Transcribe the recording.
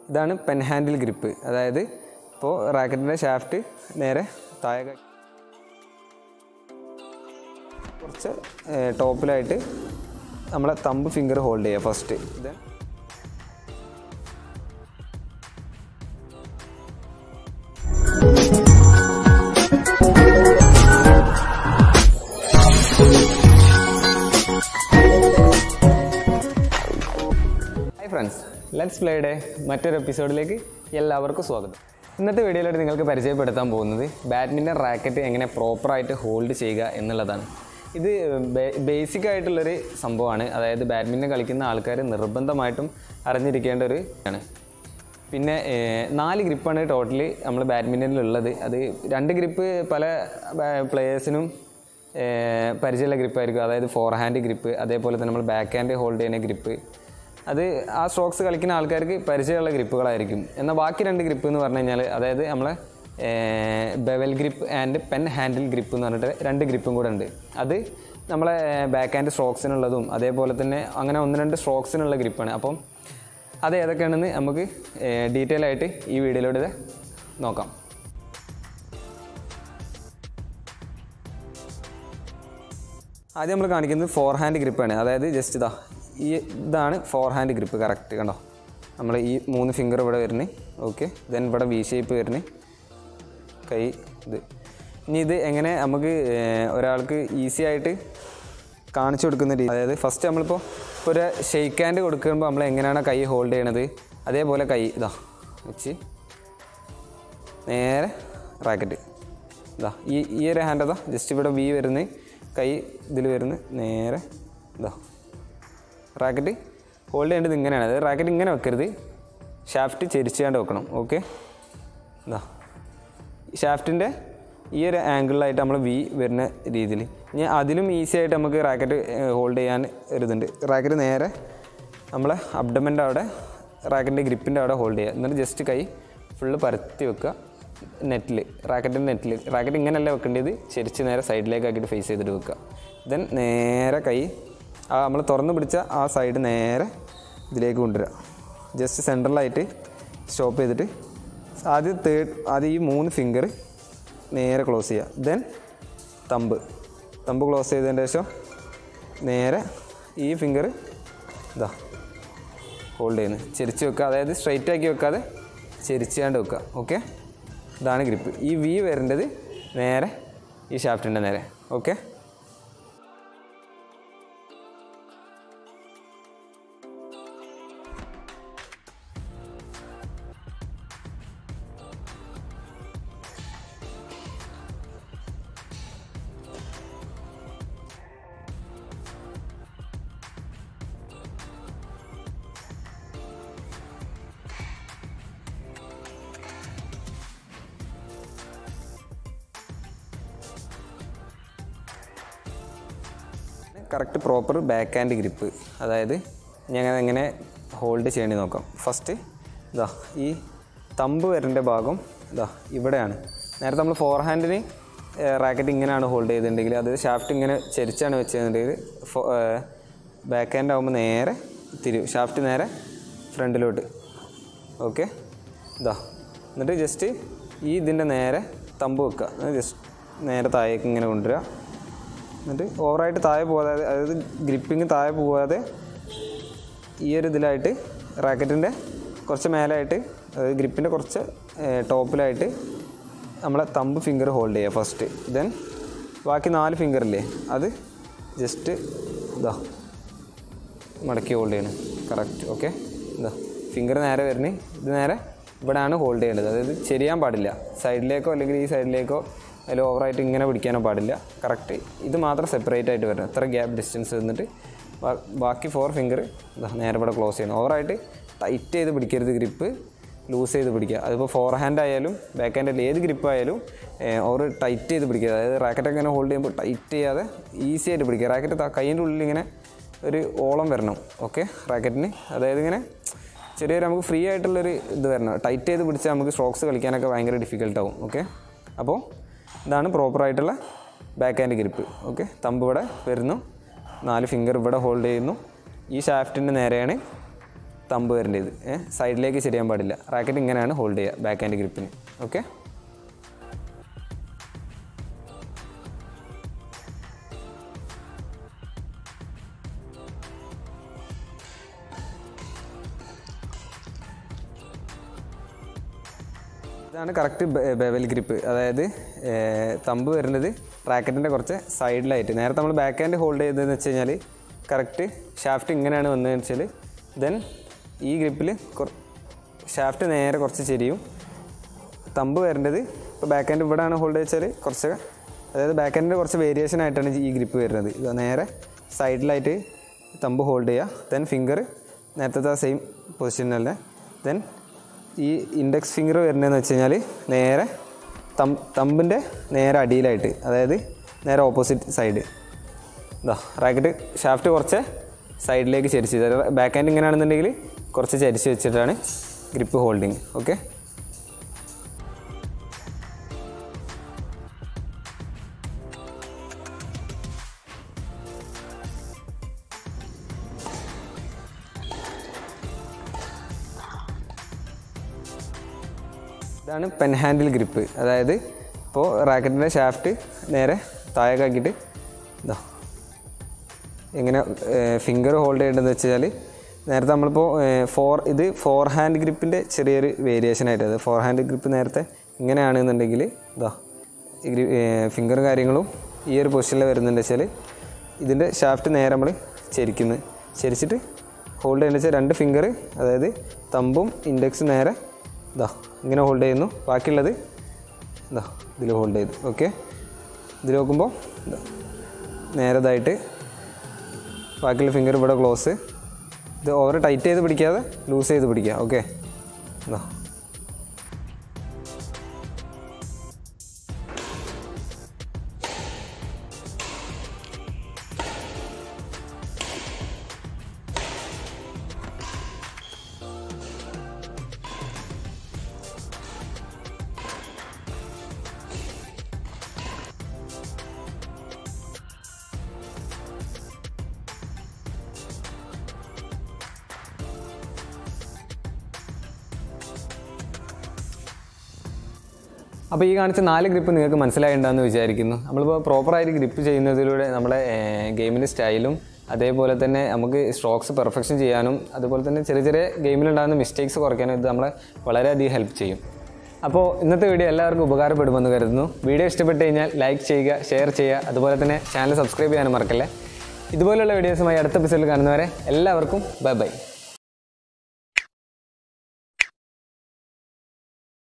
ഇതാണ് pen handle grip അതായത് ഇപ്പോൾ റാക്കറ്റിൻ്റെ ഷാഫ്റ്റ് നേരെ താഴെ ക- കുറച്ച് ടോപ്പിലായിട്ട് നമ്മളെ തമ്പ് ഫിംഗർ ഹോൾഡ് ചെയ്യുക first then hi friends let's പ്ലേയുടെ മറ്റൊരു എപ്പിസോഡിലേക്ക് എല്ലാവർക്കും സ്വാഗതം ഇന്നത്തെ വീഡിയോയിലായിട്ട് നിങ്ങൾക്ക് പരിചയപ്പെടുത്താൻ പോകുന്നത് ബാഡ്മിൻ്റൺ റാക്കറ്റ് എങ്ങനെ പ്രോപ്പറായിട്ട് ഹോൾഡ് ചെയ്യുക എന്നുള്ളതാണ് ഇത് ബേസിക് ആയിട്ടുള്ളൊരു സംഭവമാണ് അതായത് ബാഡ്മിൻ്റൺ കളിക്കുന്ന ആൾക്കാർ നിർബന്ധമായിട്ടും അറിഞ്ഞിരിക്കേണ്ട ഒരു ആണ് പിന്നെ ഏഹ്, നാല് ഗ്രിപ്പാണ് ടോട്ടലി നമ്മൾ ബാഡ്മിൻ്റണിലുള്ളത് അത് രണ്ട് ഗ്രിപ്പ് പല പ്ലെയേഴ്സിനും പരിചയമുള്ള ഗ്രിപ്പായിരിക്കും അതായത് ഫോർ ഹാൻഡ് ഗ്രിപ്പ് അതേപോലെ തന്നെ നമ്മൾ ബാക്ക് ഹാൻഡ് ഹോൾഡ് ചെയ്യുന്ന ഗ്രിപ്പ് അത് ആ സ്ട്രോക്സ് കളിക്കുന്ന ആൾക്കാർക്ക് പരിചയമുള്ള ഗ്രിപ്പുകളായിരിക്കും എന്നാൽ ബാക്കി രണ്ട് ഗ്രിപ്പ് എന്ന് പറഞ്ഞു കഴിഞ്ഞാൽ അതായത് നമ്മളെ bevel grip and pen handle grip എന്ന് പറഞ്ഞിട്ട് രണ്ട് ഗ്രിപ്പും കൂടെ ഉണ്ട് അത് നമ്മളെ ബാക്ക് ഹാൻഡ് സ്ട്രോക്സിനുള്ളതും അതേപോലെ തന്നെ അങ്ങനെ ഒന്ന് രണ്ട് സ്ട്രോക്സിനുള്ള ഗ്രിപ്പാണ് അപ്പം അത് ഏതൊക്കെയാണെന്ന് നമുക്ക് ഡീറ്റെയിൽ ആയിട്ട് ഈ വീഡിയോയിലൂടെ നോക്കാം ആദ്യം നമ്മൾ കാണിക്കുന്നത് ഫോർ ഹാൻഡ് ഗ്രിപ്പാണ് അതായത് ജസ്റ്റ് ഇതാ ഈ ഇതാണ് ഫോർ ഹാൻഡ് ഗ്രിപ്പ് കറക്റ്റ് കണ്ടോ നമ്മൾ ഈ മൂന്ന് ഫിംഗർ ഇവിടെ വരുന്നത് ഓക്കെ ദെൻ ഇവിടെ വി ഷേപ്പ് വരുന്നത് കൈ ഇത് ഇനി ഇത് എങ്ങനെ നമുക്ക് ഏഹ്, ഒരാൾക്ക് ഈസി ആയിട്ട് കാണിച്ചു കൊടുക്കുന്ന രീതി അതായത് ഫസ്റ്റ് നമ്മളിപ്പോൾ ഇപ്പോൾ ഒരു ഷെയ്ക്ക് ഹാൻഡ് കൊടുക്കുമ്പോൾ നമ്മൾ എങ്ങനെയാണ് കൈ ഹോൾഡ് ചെയ്യണത് അതേപോലെ കൈ ഇതാ വെച്ച് നേരെ റാക്കറ്റ് ഇതാ ഈ ഈ ഒരു ഹാൻഡ് അതാ ജസ്റ്റ് ഇവിടെ വി വരുന്നത് കൈ ഇതിൽ വരുന്നത് നേരെ ഇതാ റാക്കറ്റ് ഹോൾഡ് ചെയ്യേണ്ടത് ഇങ്ങനെയാണ് അതായത് റാക്കറ്റ് ഇങ്ങനെ വെക്കരുത് ഷാഫ്റ്റ് ചെരിച്ചാണ്ട് വെക്കണം ഓക്കെ ഇതാ ഷാഫ്റ്റിൻ്റെ ഈ ഒരു ആംഗിളിലായിട്ട് നമ്മൾ വി വരുന്ന രീതിയിൽ ഇനി അതിലും ഈസി ആയിട്ട് നമുക്ക് റാക്കറ്റ് ഹോൾഡ് ചെയ്യാൻ ഒരിതുണ്ട് റാക്കറ്റ് നേരെ നമ്മളെ അബ്ഡമൻ്റെ അവിടെ റാക്കറ്റിൻ്റെ ഗ്രിപ്പിൻ്റെ അവിടെ ഹോൾഡ് ചെയ്യുക എന്നിട്ട് ജസ്റ്റ് കൈ ഫുള്ള് പരത്തി വെക്കുക നെറ്റിൽ റാക്കറ്റിൻ്റെ നെറ്റിൽ റാക്കറ്റ് ഇങ്ങനെയല്ല വെക്കേണ്ടത് ചെരിച്ച് നേരെ സൈഡിലേക്ക് ആക്കിയിട്ട് ഫേസ് ചെയ്തിട്ട് വെക്കുക ദെൻ നേരെ കൈ ആ നമ്മൾ തുറന്ന് പിടിച്ച ആ സൈഡ് നേരെ ഇതിലേക്ക് കൊണ്ടുവരിക ജസ്റ്റ് സെൻട്രലായിട്ട് സ്റ്റോപ്പ് ചെയ്തിട്ട് ആദ്യം തേർഡ് ആദ്യം ഈ മൂന്ന് ഫിംഗർ നേരെ ക്ലോസ് ചെയ്യുക ദെൻ തമ്പ് തമ്പ് ക്ലോസ് ചെയ്തതിന് ശേഷം നേരെ ഈ ഫിംഗർ ഇതാ ഹോൾഡ് ചെയ്യുന്നത് ചെരിച്ച് വെക്കുക അതായത് സ്ട്രൈറ്റ് ആക്കി വെക്കാതെ ചെരിച്ചാണ്ട് വെക്കുക ഓക്കെ ഇതാണ് ഗ്രിപ്പ് ഈ വി വരേണ്ടത് നേരെ ഈ ഷാഫ്റ്റിൻ്റെ നേരെ okay correct proper backhand grip അതായത് ഞങ്ങൾ എങ്ങനെ ഹോൾഡ് ചെയ്യേണ്ടി നോക്കാം ഫസ്റ്റ് ഇതാ ഈ തമ്പ് വരേണ്ട ഭാഗം ഇതാ ഇവിടെയാണ് നേരത്തെ നമ്മൾ ഫോർ ഹാൻഡിന് റാക്കറ്റ് ഇങ്ങനെയാണ് ഹോൾഡ് ചെയ്തിട്ടുണ്ടെങ്കിൽ അത് ഷാഫ്റ്റ് ഇങ്ങനെ ചെരിച്ചാണ് വെച്ചിട്ടുണ്ടെങ്കിൽ ബാക്ക് ഹാൻഡ് ആകുമ്പോൾ നേരെ തിരിയും ഷാഫ്റ്റ് നേരെ ഫ്രണ്ടിലോട്ട് ഓക്കെ ഇതാ എന്നിട്ട് ജസ്റ്റ് ഈ ഇതിൻ്റെ നേരെ തമ്പ് വെക്കുക ജസ്റ്റ് നേരെ താഴേക്ക് ഇങ്ങനെ കൊണ്ടുവരിക എന്നിട്ട് ഓവറായിട്ട് താഴെ പോകാതെ അതായത് ഗ്രിപ്പിങ് താഴെ പോകാതെ ഈ ഒരു ഇതിലായിട്ട് റാക്കറ്റിൻ്റെ കുറച്ച് മേലായിട്ട് അതായത് ഗ്രിപ്പിൻ്റെ കുറച്ച് ടോപ്പിലായിട്ട് നമ്മളെ തമ്പ് ഫിംഗർ ഹോൾഡ് ചെയ്യുക ഫസ്റ്റ് ദെൻ ബാക്കി നാല് ഫിംഗറില്ലേ അത് ജസ്റ്റ് ഇതാ മടക്കി ഹോൾഡ് ചെയ്യണം കറക്റ്റ് ഓക്കെ ഇതാ ഫിംഗർ നേരെ വരുന്നത് ഇത് നേരെ ഇവിടെയാണ് ഹോൾഡ് ചെയ്യേണ്ടത് അതായത് ചെരിയാൻ പാടില്ല സൈഡിലേക്കോ അല്ലെങ്കിൽ ഈ സൈഡിലേക്കോ അതിൽ ഓവറായിട്ട് ഇങ്ങനെ പിടിക്കാനോ പാടില്ല കറക്റ്റ് ഇത് മാത്രം സെപ്പറേറ്റ് ആയിട്ട് വരണം എത്ര ഗ്യാപ്പ് ഡിസ്റ്റൻസ് വന്നിട്ട് ബാ- ബാക്കി ഫോർ ഫിംഗർ നേരെ ഇവിടെ ക്ലോസ് ചെയ്യണം ഓവറായിട്ട് ടൈറ്റ് ചെയ്ത് പിടിക്കരുത് ഗ്രിപ്പ് ലൂസ് ചെയ്ത് പിടിക്കുക അതിപ്പോൾ ഫോർ ഹാൻഡ് ആയാലും ബാക്ക് ഹാൻഡ് ഏത് ഗ്രിപ്പ് ആയാലും ഓവർ ടൈറ്റ് ചെയ്ത് പിടിക്കുക അതായത് റാക്കറ്റൊക്കെ ഇങ്ങനെ ഹോൾഡ് ചെയ്യുമ്പോൾ ടൈറ്റ് ചെയ്യാതെ ഈസി ആയിട്ട് പിടിക്കുക റാക്കറ്റ് കൈയിൻ്റെ ഉള്ളിൽ ഇങ്ങനെ ഒരു ഓളം വരണം ഓക്കെ റാക്കറ്റിന് അതായത് ഇങ്ങനെ ചെറിയൊരു നമുക്ക് ഫ്രീ ആയിട്ടുള്ളൊരു ഇത് വരണം ടൈറ്റ് ചെയ്ത് പിടിച്ചാൽ നമുക്ക് സ്ട്രോക്സ് കളിക്കാനൊക്കെ ഭയങ്കര ഡിഫിക്കൽട്ട് ആവും ഓക്കെ അപ്പോൾ ഇതാണ് പ്രോപ്പറായിട്ടുള്ള backhand grip okay thumb ഇവിടെ വരുന്നു നാല് ഫിംഗർ ഇവിടെ ഹോൾഡ് ചെയ്യുന്നു ഈ ഷാഫ്റ്റിൻ്റെ നേരെയാണ് തമ്പ് വരേണ്ടത് ഏഹ് സൈഡിലേക്ക് ചെരിയാൻ പാടില്ല റാക്കറ്റ് ഇങ്ങനെയാണ് ഹോൾഡ് ചെയ്യുക ബാക്ക് ഹാൻഡ് ഗ്രിപ്പിന് ഓക്കെ ഇതാണ് കറക്റ്റ് ബെവൽ ഗ്രിപ്പ് അതായത് ഏർ, തമ്പ് വരുന്നത് റാക്കറ്റിൻ്റെ കുറച്ച് സൈഡിലായിട്ട് നേരത്തെ നമ്മൾ ബാക്ക് ഹാൻഡ് ഹോൾഡ് ചെയ്തതെന്ന് വെച്ച് കഴിഞ്ഞാൽ കറക്റ്റ് ഷാഫ്റ്റ് ഇങ്ങനെയാണ് വന്നതെന്ന് വെച്ചാൽ ദെൻ ഈ ഗ്രിപ്പിൽ ഷാഫ്റ്റ് നേരെ കുറച്ച് ചെരിയും തമ്പ് വരേണ്ടത് ഇപ്പോൾ ബാക്ക് ഹാൻഡ് ഇവിടെയാണ് ഹോൾഡ് വെച്ചാൽ കുറച്ച് അതായത് ബാക്ക് ഹാൻഡിൻ്റെ കുറച്ച് വേരിയേഷൻ ആയിട്ടാണ് ഈ ഗ്രിപ്പ് വരുന്നത് ഇത് നേരെ സൈഡിലായിട്ട് തമ്പ് ഹോൾഡ് ചെയ്യുക ദെൻ ഫിംഗർ നേരത്തെ സെയിം പൊസിഷൻ തന്നെ ദെൻ ഈ ഇൻഡെക്സ് ഫിംഗർ വരുന്നതെന്ന് വെച്ച് കഴിഞ്ഞാൽ നേരെ തം തമ്പിൻ്റെ നേരെ അടിയിലായിട്ട് അതായത് നേരെ ഓപ്പോസിറ്റ് സൈഡ് ഇതാ റാക്കറ്റ് ഷാഫ്റ്റ് കുറച്ച് സൈഡിലേക്ക് ചരിച്ച് ബാക്ക് ഹാൻഡ് ഇങ്ങനെയാണെന്നുണ്ടെങ്കിൽ കുറച്ച് ചരിച്ച് വെച്ചിട്ടാണ് ഗ്രിപ്പ് ഹോൾഡിങ് ഓക്കെ ഇതാണ് പെൻ ഹാൻഡിൽ ഗ്രിപ്പ് അതായത് ഇപ്പോൾ റാക്കറ്റിൻ്റെ ഷാഫ്റ്റ് നേരെ താഴേക്കാക്കിയിട്ട് ഇതാ എങ്ങനെ ഫിംഗർ ഹോൾഡ് ചെയ്യേണ്ടതെന്ന് വെച്ചാൽ നേരത്തെ നമ്മളിപ്പോൾ ഫോർ ഇത് ഫോർ ഹാൻഡ് ഗ്രിപ്പിൻ്റെ ചെറിയൊരു വേരിയേഷൻ ആയിട്ട് അത് ഫോർ ഹാൻഡ് ഗ്രിപ്പ് നേരത്തെ ഇങ്ങനെയാണെന്നുണ്ടെങ്കിൽ ഇതാ ഈ ഗ്രി ഫിംഗറും കാര്യങ്ങളും ഈ ഒരു പൊസിഷനിൽ വരുന്നുണ്ട് വെച്ചാൽ ഇതിൻ്റെ ഷാഫ്റ്റ് നേരെ നമ്മൾ ചെരിക്കുന്നു ചെരിച്ചിട്ട് ഹോൾഡ് ചെയ്യുന്നത് വെച്ചാൽ രണ്ട് ഫിംഗർ അതായത് തമ്പും ഇൻഡെക്സും നേരെ ഇതാ ഇങ്ങനെ ഹോൾഡ് ചെയ്യുന്നു ബാക്കിയുള്ളത് ഇതാ ഇതിൽ ഹോൾഡ് ചെയ്തു ഓക്കെ ഇതിൽ നോക്കുമ്പോൾ ഇതാ നേരതായിട്ട് ബാക്കിയുള്ള ഫിംഗർ ഇവിടെ ക്ലോസ് ഇത് ഓവർ ടൈറ്റ് ചെയ്ത് പിടിക്കാതെ ലൂസ് ചെയ്ത് പിടിക്കുക ഓക്കെ എന്താ അപ്പോൾ ഈ കാണിച്ച നാല് ഗ്രിപ്പ് നിങ്ങൾക്ക് മനസ്സിലായിട്ടുണ്ടെന്ന് വിചാരിക്കുന്നു നമ്മളിപ്പോൾ പ്രോപ്പറായിട്ട് ഗ്രിപ്പ് ചെയ്യുന്നതിലൂടെ നമ്മുടെ ഗെയിമിൻ്റെ സ്റ്റൈലും അതേപോലെ തന്നെ നമുക്ക് സ്ട്രോക്സ് പെർഫെക്ഷൻ ചെയ്യാനും അതുപോലെ തന്നെ ചെറിയ ചെറിയ ഗെയിമിലുണ്ടാകുന്ന മിസ്റ്റേക്സ് കുറയ്ക്കാനും ഇത് നമ്മളെ വളരെയധികം ഹെൽപ്പ് ചെയ്യും അപ്പോൾ ഇന്നത്തെ വീഡിയോ എല്ലാവർക്കും ഉപകാരപ്പെടുമെന്ന് കരുതുന്നു വീഡിയോ ഇഷ്ടപ്പെട്ട് കഴിഞ്ഞാൽ ലൈക്ക് ചെയ്യുക ഷെയർ ചെയ്യുക അതുപോലെ തന്നെ ചാനൽ സബ്സ്ക്രൈബ് ചെയ്യാനും മറക്കല്ലേ ഇതുപോലുള്ള വീഡിയോസുമായി അടുത്ത എപ്പിസോഡിൽ കാണുന്നവരെ എല്ലാവർക്കും ബൈ ബൈ